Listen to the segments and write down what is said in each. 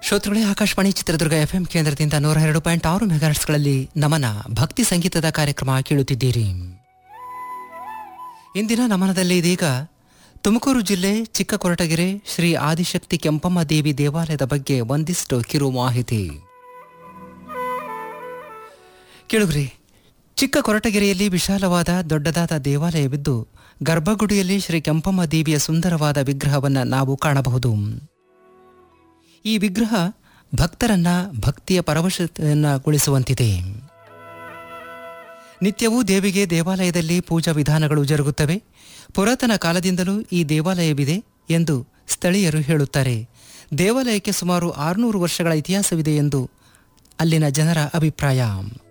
ಶ್ರೋತೃಗಳೇ ಆಕಾಶವಾಣಿ ಚಿತ್ರದುರ್ಗ ಎಫ್ಎಂ ಕೇಂದ್ರದಿಂದ ನೂರ ಎರಡು ಪಾಯಿಂಟ್ ಆರು ಮೆಗಾಹರ್ಟ್ಸ್ಗಳಲ್ಲಿ ನಮನ ಭಕ್ತಿ ಸಂಗೀತದ ಕಾರ್ಯಕ್ರಮ ಕೇಳುತ್ತಿದ್ದೀರಿ ಇಂದಿನ ನಮನದಲ್ಲಿ ಇದೀಗ ತುಮಕೂರು ಜಿಲ್ಲೆ ಚಿಕ್ಕ ಕೊರಟಗೆರೆ ಶ್ರೀ ಆದಿಶಕ್ತಿ ಕೆಂಪಮ್ಮ ದೇವಿ ದೇವಾಲಯದ ಬಗ್ಗೆ ಒಂದಿಷ್ಟು ಕಿರು ಮಾಹಿತಿ ಕೇಳುಗ್ರಿ ಚಿಕ್ಕ ಕೊರಟಗೆರೆಯಲ್ಲಿ ವಿಶಾಲವಾದ ದೊಡ್ಡದಾದ ದೇವಾಲಯವಿದ್ದು ಗರ್ಭಗುಡಿಯಲ್ಲಿ ಶ್ರೀ ಕೆಂಪಮ್ಮ ದೇವಿಯ ಸುಂದರವಾದ ವಿಗ್ರಹವನ್ನು ನಾವು ಕಾಣಬಹುದು ಈ ವಿಗ್ರಹ ಭಕ್ತರನ್ನ ಭಕ್ತಿಯ ಪರವಶತೆಯನ್ನಗೊಳಿಸುವಂತಿದೆ ನಿತ್ಯವೂ ದೇವಿಗೆ ದೇವಾಲಯದಲ್ಲಿ ಪೂಜಾ ವಿಧಾನಗಳು ಜರುಗುತ್ತವೆ ಪುರಾತನ ಕಾಲದಿಂದಲೂ ಈ ದೇವಾಲಯವಿದೆ ಎಂದು ಸ್ಥಳೀಯರು ಹೇಳುತ್ತಾರೆ ದೇವಾಲಯಕ್ಕೆ ಸುಮಾರು ಆರುನೂರು ವರ್ಷಗಳ ಇತಿಹಾಸವಿದೆ ಎಂದು ಅಲ್ಲಿನ ಜನರ ಅಭಿಪ್ರಾಯ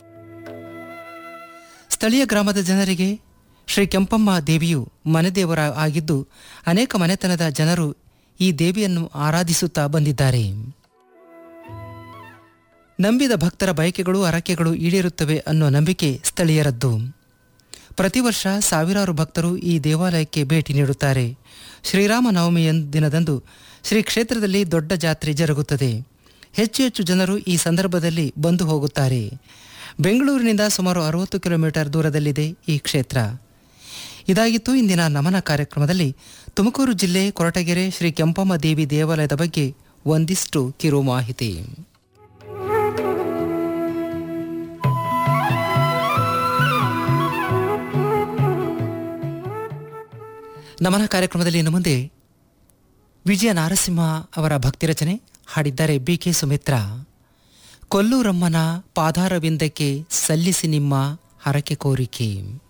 ಸ್ಥಳೀಯ ಗ್ರಾಮದ ಜನರಿಗೆ ಶ್ರೀ ಕೆಂಪಮ್ಮ ದೇವಿಯು ಮನೆದೇವರ ಆಗಿದ್ದು ಅನೇಕ ಮನೆತನದ ಜನರು ಈ ದೇವಿಯನ್ನು ಆರಾಧಿಸುತ್ತಾ ಬಂದಿದ್ದಾರೆ ನಂಬಿದ ಭಕ್ತರ ಬಯಕೆಗಳು ಹರಕೆಗಳು ಈಡೇರುತ್ತವೆ ಅನ್ನೋ ನಂಬಿಕೆ ಸ್ಥಳೀಯರದ್ದು ಪ್ರತಿ ವರ್ಷ ಸಾವಿರಾರು ಭಕ್ತರು ಈ ದೇವಾಲಯಕ್ಕೆ ಭೇಟಿ ನೀಡುತ್ತಾರೆ ಶ್ರೀರಾಮ ನವಮಿ ದಿನದಂದು ಶ್ರೀ ಕ್ಷೇತ್ರದಲ್ಲಿ ದೊಡ್ಡ ಜಾತ್ರೆ ಜರುಗುತ್ತದೆ ಹೆಚ್ಚು ಹೆಚ್ಚು ಜನರು ಈ ಸಂದರ್ಭದಲ್ಲಿ ಬಂದು ಹೋಗುತ್ತಾರೆ ಬೆಂಗಳೂರಿನಿಂದ ಸುಮಾರು ಅರವತ್ತು ಕಿಲೋಮೀಟರ್ ದೂರದಲ್ಲಿದೆ ಈ ಕ್ಷೇತ್ರ ಇದಾಗಿತ್ತು ಇಂದಿನ ನಮನ ಕಾರ್ಯಕ್ರಮದಲ್ಲಿ ತುಮಕೂರು ಜಿಲ್ಲೆ ಕೊರಟಗೆರೆ ಶ್ರೀ ಕೆಂಪಮ್ಮ ದೇವಿ ದೇವಾಲಯದ ಬಗ್ಗೆ ಒಂದಿಷ್ಟು ಕಿರು ಮಾಹಿತಿ ನಮನ ಕಾರ್ಯಕ್ರಮದಲ್ಲಿ ಇನ್ನು ಮುಂದೆ ವಿಜಯ ನಾರಸಿಂಹ ಅವರ ಭಕ್ತಿ ರಚನೆ ಹಾಡಿದ್ದಾರೆ ಬಿ ಕೆ ಸುಮಿತ್ರ ಕೊಲ್ಲೂರಮ್ಮನ ಪಾದಾರವಿಂದಕ್ಕೆ ಸಲ್ಲಿಸಿ ನಿಮ್ಮ ಹರಕೆ ಕೋರಿಕೆ